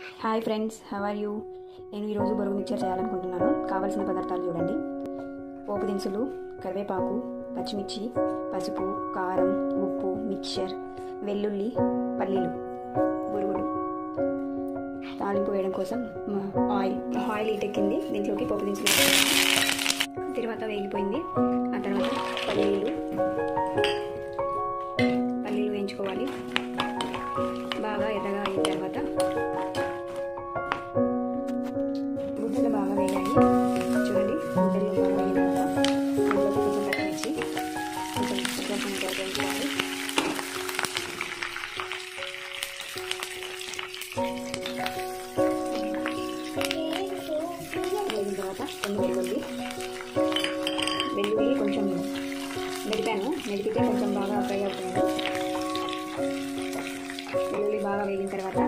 Hi friends how are you నేను ఈరోజు బరువు మిక్చర్ చేయాలనుకుంటున్నాను కావాల్సిన పదార్థాలు చూడండి పోపు దినుసులు కరివేపాకు పచ్చిమిర్చి పసుపు కారం ఉప్పు మిక్చర్ వెల్లుల్లి పల్లీలు బురుగులు తాలింపు వేయడం కోసం మ, ఆయిల్ ఆయిల్ ఇటెక్కింది దీంట్లోకి పోపు దినుసులు వేసుకున్నాను. తర్వాత వేగిపోయింది ఆ తర్వాత పల్లీలు పల్లీలు వేయించుకోవాలి బాగా ఎర్రగా అయిన తర్వాత గుడ్డలు బాగా వేయాలి చూడండి గుడ్డలు బాగా వేగిన తర్వాత అందులోకి కొంచెం పచ్చిమిర్చి కొంచెం కొంచెం వేయించుకోవాలి వేగిన తర్వాత కొన్ని వెల్లుల్లి వెల్లుల్లి కొంచెం మెడిపాను మెడిపితే కొంచెం బాగా ఫ్రై అవుతుంది వెల్లుల్లి బాగా వేగిన తర్వాత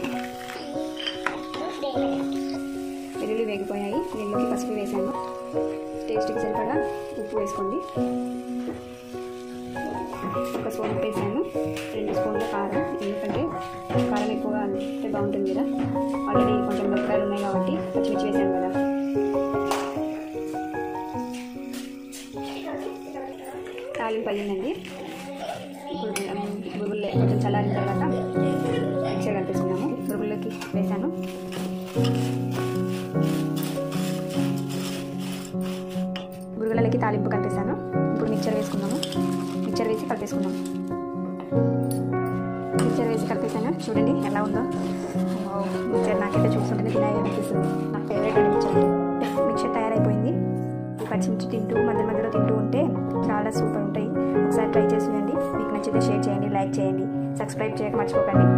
వెల్లుల్లి వేగిపోయాయి నీళ్ళకి పసుపు వేసాను టేస్ట్కి సరిపడా ఉప్పు వేసుకోండి ఒక స్పూన్ ఉప్పు వేసాను రెండు స్పూన్ల కారం ఎందుకంటే కారం ఎక్కువగా అంటే బాగుంటుంది కదా ఆల్రెడీ కొంచెం మిరపకాయలు ఉన్నాయి కాబట్టి పచ్చిమిర్చి వేసాను కదా తాలింపు అయ్యిందండి ఇప్పుడు బురుగుల్లో కొంచెం చల్లారిన తర్వాత మిక్సర్ కలిపేసుకున్నాము బురుగుల్లోకి వేసాను బురుగులకి తాలింపు కలిపేసాను ఇప్పుడు మిక్చర్ వేసుకున్నాము మిక్చర్ వేసి కలిపేసుకున్నాము మిక్చర్ వేసి కలిపేసాను చూడండి ఎలా ఉందో వావ్, మిక్చర్ నాకైతే చూస్తుంటేనే తినాలి అనిపిస్తుంది నా ఫేవరెట్ అండి మిక్చర్ మిక్చర్ తయారైపోయింది ఈ పచ్చిమిర్చి తింటూ మధ్య మధ్యలో తింటూ ఉంటే చాలా సూపర్ ఉంటాయి ఒకసారి ట్రై చేసి చూడండి మీకు నచ్చితే షేర్ చేయండి లైక్ చేయండి సబ్స్క్రైబ్ చేయక మర్చిపోకండి